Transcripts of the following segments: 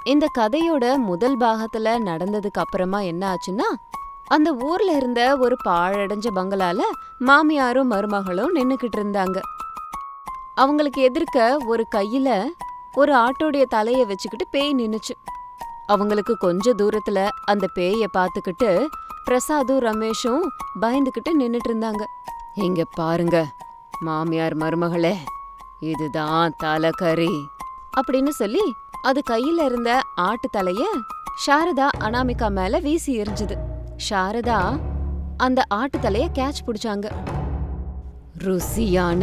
இந்த கதையோட முதல் பாகத்துல நடந்ததுக்கு அப்புறமா என்ன ஆச்சுன்னா அந்த ஊர்ல இருந்த ஒரு பாழடைஞ்ச பங்களால மாமியாரும் மருமகளும் நின்னுக்கிட்டு இருந்தாங்க அவங்களுக்கு எதிர்க்க ஒரு கையில ஒரு ஆட்டோடைய தலைய வச்சுக்கிட்டு பேய் நின்னுச்சு அவங்களுக்கு கொஞ்ச தூரத்துல அந்த பேய பார்த்துக்கிட்டு பிரசாதும் ரமேஷும் பயந்துகிட்டு நின்னுட்டு இருந்தாங்க இங்க பாருங்க மாமியார் மருமகளே இதுதான் தலைக்கறி அப்படின்னு சொல்லி அது கையில இருந்த ஆட்டு தலைய சாரதா அனாமிகா மேல வீசி எறிஞ்சுது சாரதா அந்த ஆட்டு தலைய கேட்ச் பிடிச்சாங்க ருசியான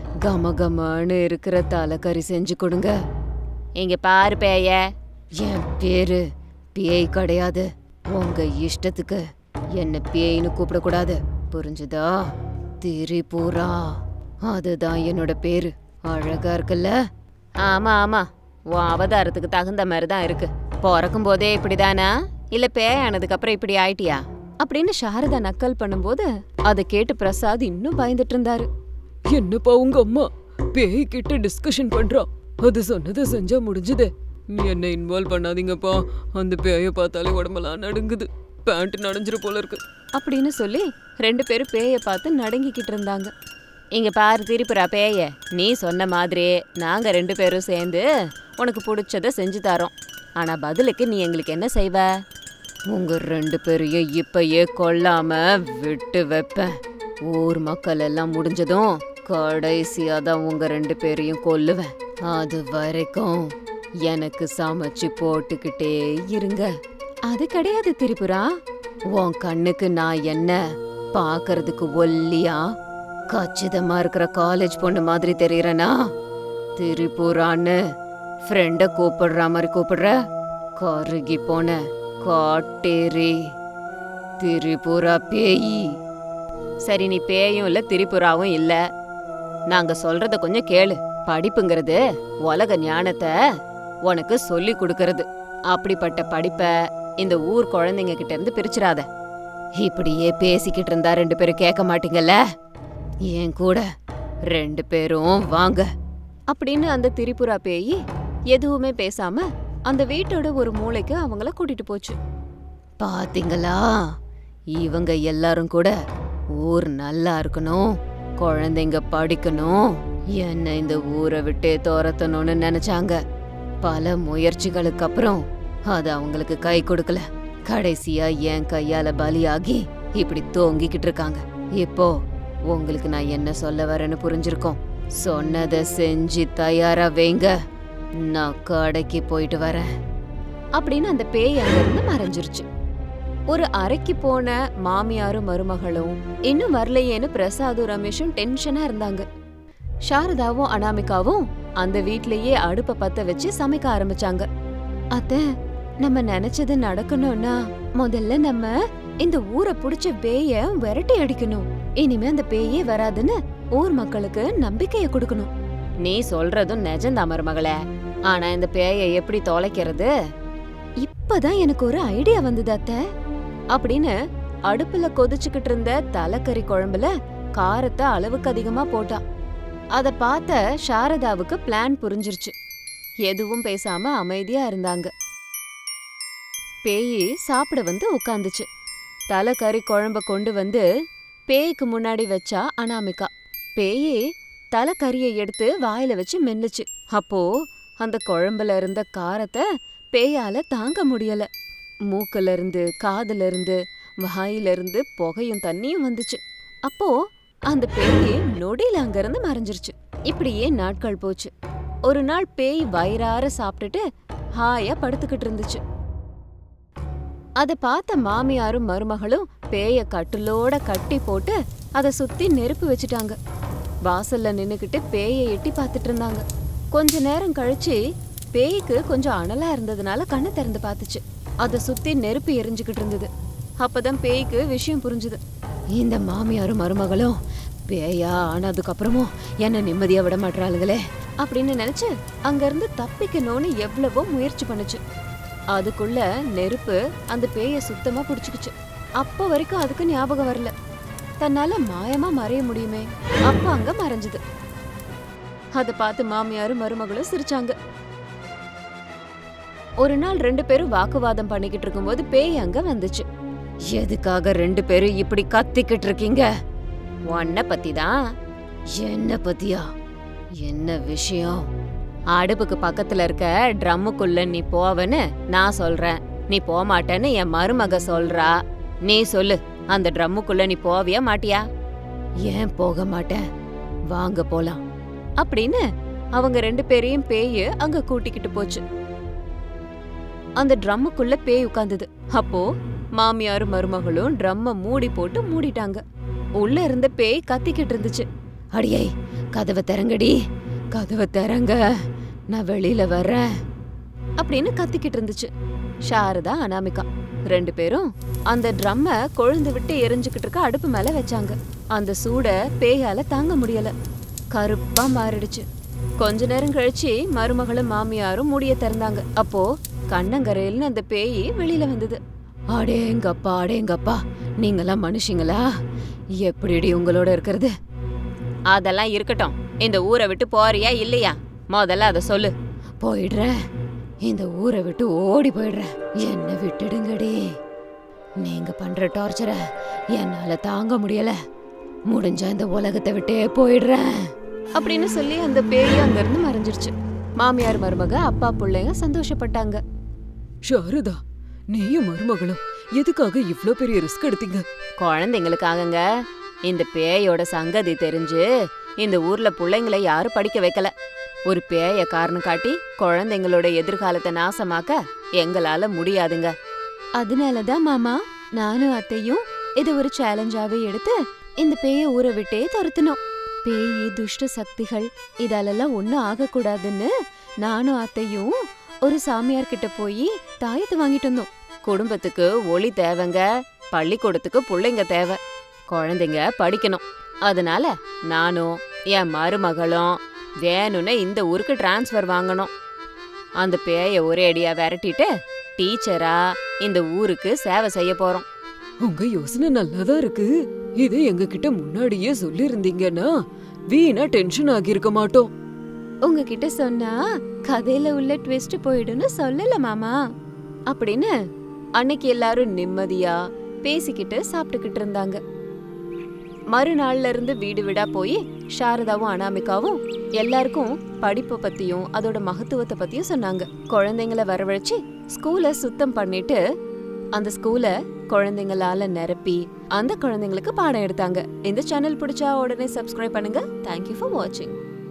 கமகமன்னு இருக்கிற தலைக்கறி செஞ்சு கொடுங்க இங்க பாரு பேய என் பேரு பேய் கிடையாது உங்க இஷ்டத்துக்கு என்ன பேய்னு கூப்பிடக்கூடாது புரிஞ்சுதா திரிபுரா அதுதான் என்னோட பேரு அழகா இருக்குல்ல ஆமா ஆமா உன் அவதாரத்துக்கு தகுந்த மாதிரி தான் இருக்கு பிறக்கும் போதே இப்படிதானா இல்ல பேயானதுக்கு அப்புறம் இப்படி ஆயிட்டியா அப்படின்னு சாரதா நக்கல் பண்ணும்போது அதை கேட்டு பிரசாத் இன்னும் பயந்துட்டு இருந்தாரு என்னப்பா உங்க அம்மா பேய் கிட்ட டிஸ்கஷன் பண்றா அது சொன்னதை செஞ்சா முடிஞ்சுதே என்ன இன்வால்வ் பண்ணாதீங்கப்பா அந்த பேயை பார்த்தாலே உடம்பெல்லாம் நடுங்குது பேண்ட் நனைஞ்சிரு போல இருக்கு அப்படின்னு சொல்லி ரெண்டு பேரும் பேயை பார்த்து நடுங்கிக்கிட்டு இருந்தாங்க இங்க பாரு திரிபுரா பேய நீ சொன்ன மாதிரியே நாங்க ரெண்டு பேரும் சேர்ந்து உனக்கு பிடிச்சத செஞ்சு தரோம் ஆனா பதிலுக்கு நீ எங்களுக்கு என்ன செய்வ உங்க ரெண்டு பேரையும் இப்பயே கொல்லாம விட்டு வைப்பேன் ஊர் மக்கள் எல்லாம் முடிஞ்சதும் கடைசியா தான் உங்க ரெண்டு பேரையும் கொல்லுவேன் அது வரைக்கும் எனக்கு சமைச்சு போட்டுக்கிட்டே இருங்க அது கிடையாது திரிபுரா உன் கண்ணுக்கு நான் என்ன பார்க்கறதுக்கு ஒல்லியா கச்சிதமா இருக்கிற காலேஜ் பொண்ணு மாதிரி தெரியறனா திரிபுரான்னு ஃப்ரெண்ட கூப்பிடுற மாதிரி கூப்பிடுற கருகி போன காட்டேரி திரிபுரா பேயி சரி நீ பேயும் இல்ல திரிபுராவும் இல்ல நாங்க சொல்றத கொஞ்சம் கேளு படிப்புங்கிறது உலக ஞானத்தை உனக்கு சொல்லி கொடுக்கறது அப்படிப்பட்ட படிப்பை இந்த ஊர் குழந்தைங்க கிட்ட இருந்து பிரிச்சிராத இப்படியே பேசிக்கிட்டு இருந்தா ரெண்டு பேரும் கேட்க மாட்டீங்கல்ல என் கூட ரெண்டு பேரும் வாங்க அப்படின்னு அந்த திரிபுரா பேயி எதுவுமே பேசாம அந்த வீட்டோட ஒரு மூளைக்கு அவங்கள கூட்டிட்டு போச்சு பாத்தீங்களா இவங்க எல்லாரும் கூட ஊர் நல்லா இருக்கணும் குழந்தைங்க படிக்கணும் என்ன இந்த ஊரை விட்டே துரத்தணும்னு நினைச்சாங்க பல முயற்சிகளுக்கு அப்புறம் அது அவங்களுக்கு கை கொடுக்கல கடைசியா என் கையால பலியாகி இப்படி தொங்கிக்கிட்டு இருக்காங்க இப்போ உங்களுக்கு நான் என்ன சொல்ல வரேன்னு புரிஞ்சிருக்கோம் சொன்னதை செஞ்சு தயாரா வைங்க நான் கடைக்கு போயிட்டு வரேன் அப்படின்னு அந்த பேய் அங்கிருந்து மறைஞ்சிருச்சு ஒரு அறைக்கு போன மாமியாரும் மருமகளும் இன்னும் வரலையேன்னு பிரசாதும் ரமேஷும் டென்ஷனா இருந்தாங்க சாரதாவும் அனாமிகாவும் அந்த வீட்லயே அடுப்ப பத்த வச்சு சமைக்க ஆரம்பிச்சாங்க அத்த நம்ம நினைச்சது நடக்கணும்னா முதல்ல நம்ம இந்த ஊரை புடிச்ச பேய விரட்டி அடிக்கணும் இனிமே அந்த பேயே வராதுன்னு ஊர் மக்களுக்கு நம்பிக்கைய கொடுக்கணும் நீ சொல்றதும் நிஜம்தான் மருமகளே ஆனா இந்த பேயை எப்படி தொலைக்கிறது இப்பதான் எனக்கு ஒரு ஐடியா வந்தது அத்தை அப்படின்னு அடுப்புல கொதிச்சுக்கிட்டு இருந்த தலைக்கறி குழம்புல காரத்தை அளவுக்கு அதிகமா போட்டா அத பார்த்த சாரதாவுக்கு பிளான் புரிஞ்சிருச்சு எதுவும் பேசாம அமைதியா இருந்தாங்க பேயி சாப்பிட வந்து உட்காந்துச்சு தலைக்கறி குழம்ப கொண்டு வந்து பேய்க்கு முன்னாடி வச்சா அனாமிகா பேயி தலைக்கறியை எடுத்து வாயில வச்சு மென்னுச்சு அப்போ அந்த குழம்புல இருந்த காரத்தை பேயால தாங்க முடியல மூக்குல இருந்து காதுல இருந்து வாயில இருந்து புகையும் தண்ணியும் வந்துச்சு அப்போ அந்த பேய் நொடியில அங்கிருந்து மறைஞ்சிருச்சு இப்படியே நாட்கள் போச்சு ஒரு நாள் பேய் வயிறார சாப்பிட்டுட்டு ஹாயா படுத்துக்கிட்டு இருந்துச்சு அத பார்த்த மாமியாரும் மருமகளும் பேய கட்டுலோட கட்டி போட்டு அத சுத்தி நெருப்பு வச்சுட்டாங்க வாசல்ல நின்னுக்கிட்டு பேயை எட்டி பார்த்துட்டு இருந்தாங்க கொஞ்ச நேரம் கழிச்சு பேய்க்கு கொஞ்சம் அனலா இருந்ததுனால கண்ணை திறந்து பார்த்துச்சு அத சுத்தி நெருப்பு எரிஞ்சுக்கிட்டு இருந்தது அப்பதான் பேய்க்கு விஷயம் புரிஞ்சுது இந்த மாமியாரும் மருமகளும் பேயா ஆனதுக்கு அப்புறமும் என்ன நிம்மதியா விட மாட்டாளுங்களே அப்படின்னு நினைச்சு அங்கிருந்து தப்பிக்கணும்னு எவ்வளவோ முயற்சி பண்ணுச்சு அதுக்குள்ள நெருப்பு அந்த பேய சுத்தமா புடிச்சுக்குச்சு அப்ப வரைக்கும் அதுக்கு ஞாபகம் வரல தன்னால மாயமா மறைய முடியுமே அப்ப அங்க மறைஞ்சது அத பார்த்து மாமியாரும் மருமகளும் சிரிச்சாங்க ஒரு நாள் ரெண்டு பேரும் வாக்குவாதம் பண்ணிக்கிட்டு இருக்கும்போது பேய் அங்க வந்துச்சு எதுக்காக ரெண்டு பேரும் இப்படி கத்திக்கிட்டு இருக்கீங்க உன்னை பத்தி தான் என்ன பத்தியா என்ன விஷயம் அடுப்புக்கு பக்கத்துல இருக்க ட்ரம்முக்குள்ள நீ போவன்னு நான் சொல்றேன் நீ போக மாட்டேன்னு என் மருமக சொல்றா நீ சொல்லு அந்த ட்ரம்முக்குள்ள நீ போவியா மாட்டியா ஏன் போக மாட்டேன் வாங்க போலாம் அப்படின்னு அவங்க ரெண்டு பேரையும் பேய் அங்க கூட்டிக்கிட்டு போச்சு அந்த ட்ரம்முக்குள்ள பேய் உட்கார்ந்தது அப்போ மாமியாரும் மருமகளும் ட்ரம்ம மூடி போட்டு மூடிட்டாங்க உள்ள இருந்த பேய் கத்திக்கிட்டு இருந்துச்சு அடியே கதவை திறங்கடி கதவை திறங்க நான் வெளியில வர்றேன் அப்படின்னு கத்திக்கிட்டு இருந்துச்சு சாரதா அனாமிகா ரெண்டு பேரும் அந்த ட்ரம்ம கொழுந்து விட்டு எரிஞ்சுக்கிட்டு இருக்க அடுப்பு மேல வச்சாங்க அந்த சூட பேயால தாங்க முடியல கருப்பா மாறிடுச்சு கொஞ்ச நேரம் கழிச்சு மருமகளும் மாமியாரும் மூடிய திறந்தாங்க அப்போ கண்ணங்கரையில்னு அந்த பேய் வெளியில வந்தது அடேங்கப்பா அடேங்கப்பா நீங்களாம் மனுஷங்களா எப்படிடி உங்களோட இருக்கிறது அதெல்லாம் இருக்கட்டும் இந்த ஊரை விட்டு போறியா இல்லையா முதல்ல அத சொல்லு போயிடுறேன் இந்த ஊரை விட்டு ஓடி போயிடுறேன் என்ன விட்டுடுங்கடி நீங்க பண்ற டார்ச்சரை என்னால தாங்க முடியல முடிஞ்சா இந்த உலகத்தை விட்டே போயிடுறேன் அப்படின்னு சொல்லி அந்த பேய் அங்கிருந்து மறைஞ்சிருச்சு மாமியார் மருமக அப்பா பிள்ளைங்க சந்தோஷப்பட்டாங்க சாரதா நீயும் மருமகளும் எதுக்காக இவ்ளோ பெரிய ரிஸ்க் எடுத்தீங்க குழந்தைங்களுக்காகங்க இந்த பேயோட சங்கதி தெரிஞ்சு இந்த ஊர்ல பிள்ளைங்களை யாரும் படிக்க வைக்கல ஒரு பேய காரணம் காட்டி குழந்தைங்களோட எதிர்காலத்தை நாசமாக்க எங்களால முடியாதுங்க அதனாலதான் மாமா நானும் அத்தையும் இது ஒரு சேலஞ்சாவே எடுத்து இந்த பேய ஊரை விட்டே துரத்துனோம் பேய் துஷ்ட சக்திகள் இதாலெல்லாம் ஒண்ணும் ஆகக்கூடாதுன்னு நானும் அத்தையும் ஒரு சாமியார் கிட்ட போய் தாயத்து வாங்கிட்டு வந்தோம் குடும்பத்துக்கு ஒளி தேவைங்க பள்ளிக்கூடத்துக்கு பிள்ளைங்க தேவை குழந்தைங்க படிக்கணும் அதனால நானும் என் மருமகளும் வேணும்னு இந்த ஊருக்கு டிரான்ஸ்ஃபர் வாங்கணும் அந்த பேய ஒரே அடியா விரட்டிட்டு டீச்சரா இந்த ஊருக்கு சேவை செய்ய போறோம் உங்க யோசனை நல்லாதான் இருக்கு இதை எங்க கிட்ட முன்னாடியே சொல்லிருந்தீங்கன்னா வீணா டென்ஷன் ஆகியிருக்க மாட்டோம் உங்ககிட்ட சொன்னா கதையில உள்ள ட்விஸ்ட் போயிடும்னு சொல்லல மாமா அப்படின்னு அன்னைக்கு எல்லாரும் நிம்மதியா பேசிக்கிட்டு சாப்பிட்டுக்கிட்டு இருந்தாங்க மறுநாள்ல இருந்து வீடு வீடா போய் சாரதாவும் அனாமிகாவும் எல்லாருக்கும் படிப்பை பத்தியும் அதோட மகத்துவத்தை பத்தியும் சொன்னாங்க குழந்தைங்கள வரவழைச்சு ஸ்கூலை சுத்தம் பண்ணிட்டு அந்த ஸ்கூலை குழந்தைங்களால நிரப்பி அந்த குழந்தைங்களுக்கு பாடம் எடுத்தாங்க இந்த சேனல் பிடிச்சா உடனே சப்ஸ்கிரைப் பண்ணுங்க தேங்க்யூ ஃபார் வாட்சிங்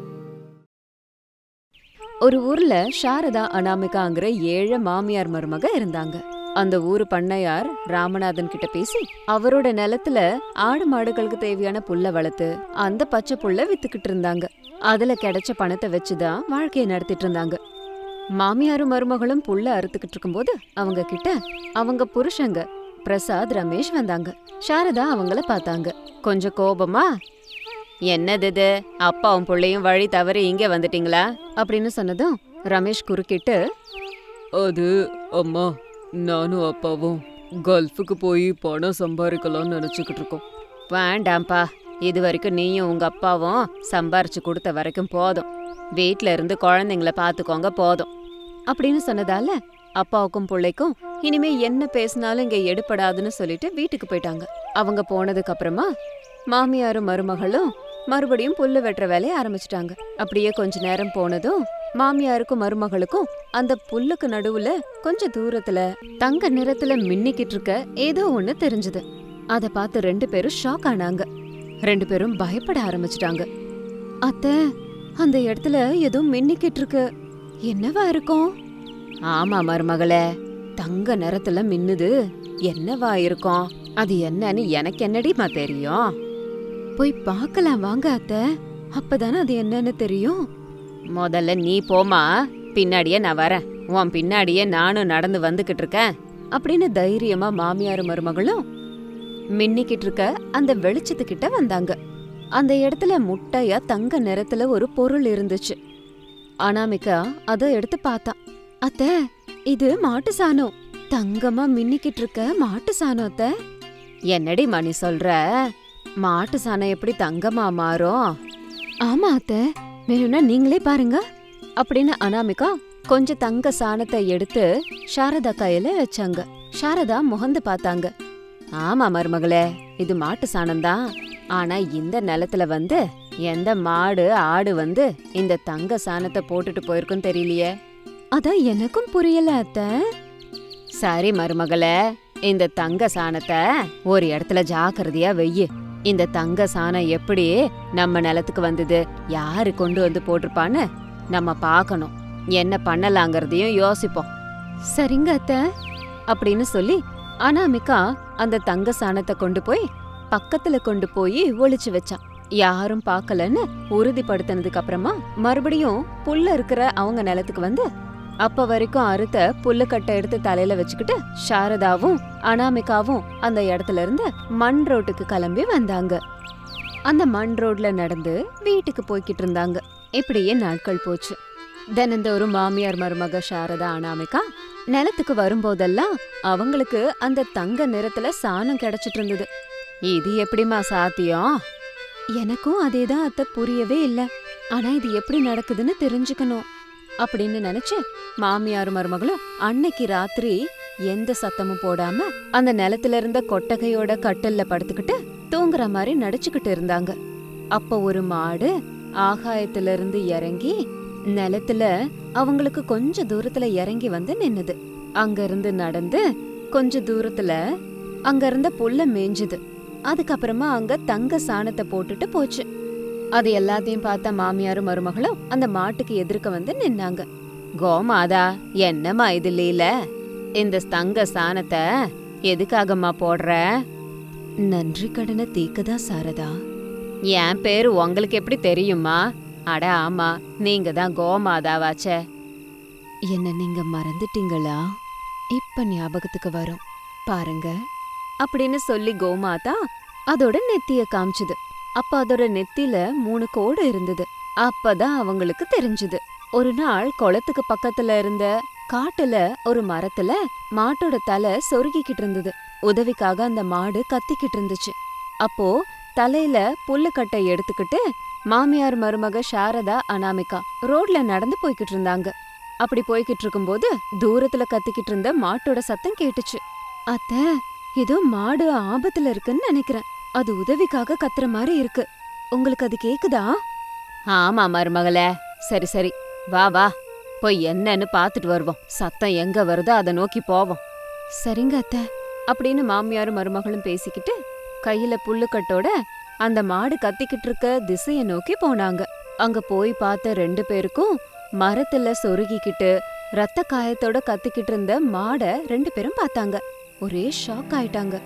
ஒரு ஊர்ல சாரதா அனாமிகாங்கிற ஏழை மாமியார் மருமக இருந்தாங்க அந்த ஊரு பண்ணையார் ராமநாதன் கிட்ட பேசி அவரோட நிலத்துல ஆடு மாடுகளுக்கு தேவையான புல்ல வளர்த்து அந்த பச்சை புல்ல வித்துக்கிட்டு இருந்தாங்க அதுல கிடைச்ச பணத்தை வச்சுதான் வாழ்க்கையை நடத்திட்டு இருந்தாங்க மாமியாரும் மருமகளும் புல்ல அறுத்துக்கிட்டு இருக்கும்போது அவங்க கிட்ட அவங்க புருஷங்க பிரசாத் ரமேஷ் வந்தாங்க சாரதா அவங்கள பார்த்தாங்க கொஞ்சம் கோபமா என்னது இது அப்பாவும் புள்ளையும் வழி தவறி இங்க வந்துட்டீங்களா அப்படின்னு சொன்னதும் ரமேஷ் குறுக்கிட்டு அது அம்மா நானும் அப்பாவும் கல்ஃபுக்கு போய் பணம் சம்பாதிக்கலாம்னு நினைச்சுக்கிட்டு இருக்கோம் வேண்டாம்ப்பா இது வரைக்கும் நீயும் உங்க அப்பாவும் சம்பாரிச்சு கொடுத்த வரைக்கும் போதும் வீட்ல இருந்து குழந்தைங்கள பாத்துக்கோங்க போதும் அப்படின்னு சொன்னதால அப்பாவுக்கும் பிள்ளைக்கும் இனிமே என்ன பேசினாலும் இங்க எடுபடாதுன்னு சொல்லிட்டு வீட்டுக்கு போயிட்டாங்க அவங்க போனதுக்கு அப்புறமா மாமியாரும் மருமகளும் மறுபடியும் புல்லு வெட்டுற வேலையை ஆரம்பிச்சிட்டாங்க அப்படியே கொஞ்ச நேரம் போனதும் மாமியாருக்கும் மருமகளுக்கும் அந்த புல்லுக்கு நடுவுல கொஞ்ச தூரத்துல தங்க நிறத்துல மின்னிக்கிட்டு இருக்க ஏதோ ஒண்ணு தெரிஞ்சது அத பார்த்து ரெண்டு பேரும் ஷாக் ஆனாங்க ரெண்டு பேரும் பயப்பட ஆரம்பிச்சிட்டாங்க அத்தை அந்த இடத்துல ஏதோ மின்னிக்கிட்டு இருக்கு என்னவா இருக்கும் ஆமா மருமகளே தங்க நிறத்துல மின்னுது என்னவா இருக்கும் அது என்னன்னு எனக்கு என்னடிமா தெரியும் போய் பார்க்கலாம் வாங்க அத்தை அப்பதானே அது என்னன்னு தெரியும் முதல்ல நீ போமா பின்னாடியே நான் வரேன் உன் பின்னாடியே நானும் நடந்து வந்துகிட்டு இருக்கேன் அப்படின்னு தைரியமா மாமியார் மருமகளும் மின்னிக்கிட்டு இருக்க அந்த வெளிச்சத்துக்கிட்ட வந்தாங்க அந்த இடத்துல முட்டையா தங்க நிறத்துல ஒரு பொருள் இருந்துச்சு அனாமிகா அத எடுத்து பார்த்தா அத்த இது மாட்டு சாணம் தங்கமா மின்னிக்கிட்டு இருக்க மாட்டு சாணம் அத்த என்னடி மணி சொல்ற மாட்டு சாணம் எப்படி தங்கமா மாறும் ஆமா அத்த வேணும்னா நீங்களே பாருங்க அப்படின்னு அனாமிகா கொஞ்சம் தங்க சாணத்தை எடுத்து சாரதா கையில வச்சாங்க சாரதா முகந்து பார்த்தாங்க ஆமா மருமகளே இது மாட்டு சாணம்தான் ஆனா இந்த நிலத்துல வந்து எந்த மாடு ஆடு வந்து இந்த தங்க சாணத்தை போட்டுட்டு போயிருக்கும் தெரியலையே அதான் எனக்கும் புரியல அத்த சரி மருமகளே இந்த தங்க சாணத்தை ஒரு இடத்துல ஜாக்கிரதையா வெய்யு இந்த தங்க சாணம் எப்படி நம்ம நிலத்துக்கு வந்தது யாரு கொண்டு வந்து போட்டிருப்பான்னு நம்ம பார்க்கணும் என்ன பண்ணலாங்கிறதையும் யோசிப்போம் சரிங்க அத்த அப்படின்னு சொல்லி அனாமிகா அந்த தங்க சாணத்தை கொண்டு போய் பக்கத்துல கொண்டு போய் ஒளிச்சு வச்சான் யாரும் பார்க்கலன்னு உறுதிப்படுத்தினதுக்கு அப்புறமா மறுபடியும் புல்ல இருக்கிற அவங்க நிலத்துக்கு வந்து அப்ப வரைக்கும் அறுத்த புல்லுக்கட்டை எடுத்து தலையில வச்சுக்கிட்டு சாரதாவும் அனாமிகாவும் அந்த இடத்துல இருந்து மண் ரோட்டுக்கு கிளம்பி வந்தாங்க அந்த மண் ரோட்ல நடந்து வீட்டுக்கு போய்கிட்டு இருந்தாங்க இப்படியே நாட்கள் போச்சு தினந்தோறும் மாமியார் மருமக சாரதா அனாமிகா நிலத்துக்கு வரும்போதெல்லாம் அவங்களுக்கு அந்த தங்க நிறத்துல சாணம் கிடைச்சிட்டு இருந்தது இது எப்படிம்மா சாத்தியம் எனக்கும் அதேதான் அத்தை புரியவே இல்ல ஆனா இது எப்படி நடக்குதுன்னு தெரிஞ்சுக்கணும் அப்படின்னு நினைச்சு மாமியார் மருமகளும் அன்னைக்கு ராத்திரி எந்த சத்தமும் போடாம அந்த நிலத்துல இருந்த கொட்டகையோட கட்டில்ல படுத்துக்கிட்டு தூங்குற மாதிரி நடிச்சுக்கிட்டு இருந்தாங்க அப்ப ஒரு மாடு ஆகாயத்துல இருந்து இறங்கி நிலத்துல அவங்களுக்கு கொஞ்ச தூரத்துல இறங்கி வந்து நின்னுது அங்க இருந்து நடந்து கொஞ்ச தூரத்துல அங்க இருந்த புல்ல மேய்ஞ்சுது அதுக்கப்புறமா அங்க தங்க சாணத்தை போட்டுட்டு போச்சு அது எல்லாத்தையும் பார்த்த மாமியாரும் மருமகளும் அந்த மாட்டுக்கு எதிர்க்க வந்து நின்னாங்க கோமாதா என்னம்மா இது இல்ல இந்த தங்க சாணத்தை எதுக்காகம்மா போடுற நன்றி கடனை தீக்கதா சாரதா என் பேரு உங்களுக்கு எப்படி தெரியுமா அட ஆமா நீங்க தான் கோமாதாவாச்சே என்ன நீங்க மறந்துட்டீங்களா இப்ப ஞாபகத்துக்கு வரும் பாருங்க அப்படின்னு சொல்லி கோமாதா அதோட நெத்திய காமிச்சுது அப்ப அதோட நெத்தில மூணு கோடு இருந்தது அப்பதான் அவங்களுக்கு தெரிஞ்சது ஒரு நாள் குளத்துக்கு பக்கத்துல இருந்த காட்டுல ஒரு மரத்துல மாட்டோட தலை சொருகிக்கிட்டு இருந்தது உதவிக்காக அந்த மாடு கத்திக்கிட்டு இருந்துச்சு அப்போ தலையில புல்லுக்கட்டை எடுத்துக்கிட்டு மாமியார் மருமக சாரதா அனாமிகா ரோட்ல நடந்து போய்கிட்டு இருந்தாங்க அப்படி போய்கிட்டு இருக்கும்போது தூரத்துல கத்திக்கிட்டு இருந்த மாட்டோட சத்தம் கேட்டுச்சு அத்த ஏதோ மாடு ஆபத்துல இருக்குன்னு நினைக்கிறேன் அது உதவிக்காக கத்துற மாதிரி இருக்கு உங்களுக்கு அது கேக்குதா ஆமா மருமகளே சரி சரி வா வா போய் என்னன்னு பாத்துட்டு வருவோம் சத்தம் எங்க வருதோ அதை நோக்கி போவோம் சரிங்க அத்த அப்படின்னு மாமியாரும் மருமகளும் பேசிக்கிட்டு கையில புல்லுக்கட்டோட அந்த மாடு கத்திக்கிட்டு இருக்க திசைய நோக்கி போனாங்க அங்க போய் பார்த்த ரெண்டு பேருக்கும் மரத்துல சொருகிக்கிட்டு ரத்த காயத்தோட கத்திக்கிட்டு இருந்த மாட ரெண்டு பேரும் பார்த்தாங்க ஒரே ஷாக் ஆயிட்டாங்க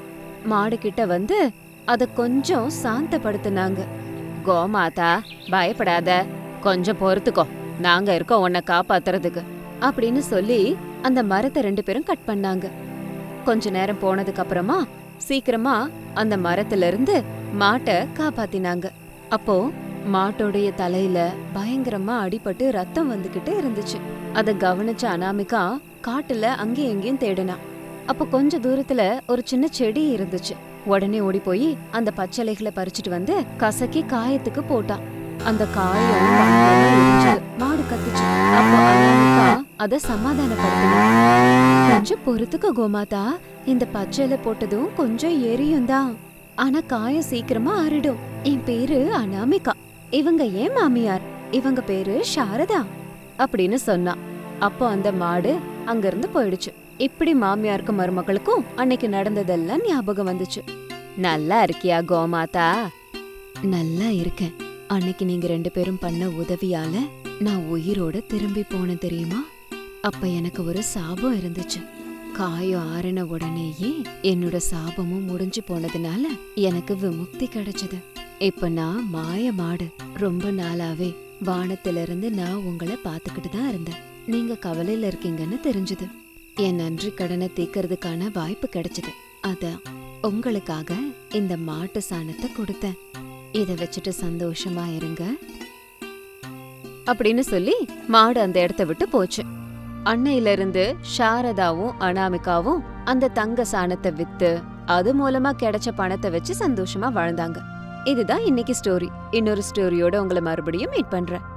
மாடு கிட்ட வந்து அத கொஞ்சம் சாந்தப்படுத்துனாங்க கோமாதா பயப்படாத கொஞ்சம் பொறுத்துக்கோ நாங்க இருக்கோம் உன்னை காப்பாத்துறதுக்கு அப்படின்னு சொல்லி அந்த மரத்தை ரெண்டு பேரும் கட் பண்ணாங்க கொஞ்ச நேரம் போனதுக்கு அப்புறமா சீக்கிரமா அந்த மரத்துல இருந்து மாட்டை காப்பாத்தினாங்க அப்போ மாட்டோடைய தலையில பயங்கரமா அடிபட்டு ரத்தம் வந்துகிட்டு இருந்துச்சு அத கவனிச்ச அனாமிகா காட்டுல அங்கேயும் எங்கேயும் தேடினா அப்ப கொஞ்ச தூரத்துல ஒரு சின்ன செடி இருந்துச்சு உடனே ஓடி போய் அந்த பச்சளைகளை பறிச்சுட்டு வந்து கசக்கி காயத்துக்கு போட்டான் அந்த காயம் பயங்கரமா எரிஞ்சது. மாடு கத்துச்சு அப்போ அனாமிகா அத சமாதானப்படுத்தினா கொஞ்சம் பொறுத்துக்க கோமாதா இந்த பச்சையில போட்டதும் கொஞ்சம் எரியும் தான் ஆனா காயம் சீக்கிரமா ஆறிடும் என் பேரு அனாமிகா இவங்க ஏன் மாமியார் இவங்க பேரு சாரதா அப்படின்னு சொன்னா அப்போ அந்த மாடு அங்கிருந்து போயிடுச்சு இப்படி மாமியாருக்கும் மருமகளுக்கும் அன்னைக்கு நடந்ததெல்லாம் ஞாபகம் வந்துச்சு நல்லா இருக்கியா கோமாதா நல்லா இருக்கேன் அன்னைக்கு நீங்க ரெண்டு பேரும் பண்ண உதவியால நான் உயிரோட திரும்பி போனேன் தெரியுமா அப்ப எனக்கு ஒரு சாபம் இருந்துச்சு காயம் ஆறின உடனேயே என்னோட சாபமும் முடிஞ்சு போனதுனால எனக்கு விமுக்தி கிடைச்சது இப்ப நான் மாய மாடு ரொம்ப நாளாவே வானத்துல இருந்து நான் உங்களை பாத்துக்கிட்டு தான் இருந்தேன் நீங்க கவலையில இருக்கீங்கன்னு தெரிஞ்சது என் நன்றி கடனை தீக்கிறதுக்கான வாய்ப்பு கிடைச்சது அதான் உங்களுக்காக இந்த மாட்டு சாணத்தை கொடுத்தேன் இத வச்சுட்டு சந்தோஷமா இருங்க அப்படின்னு சொல்லி மாடு அந்த இடத்த விட்டு போச்சு அன்னையில இருந்து சாரதாவும் அனாமிகாவும் அந்த தங்க சாணத்தை வித்து அது மூலமா கிடைச்ச பணத்தை வச்சு சந்தோஷமா வாழ்ந்தாங்க இதுதான் இன்னைக்கு ஸ்டோரி இன்னொரு ஸ்டோரியோட உங்களை மறுபடியும் மீட் பண்றேன்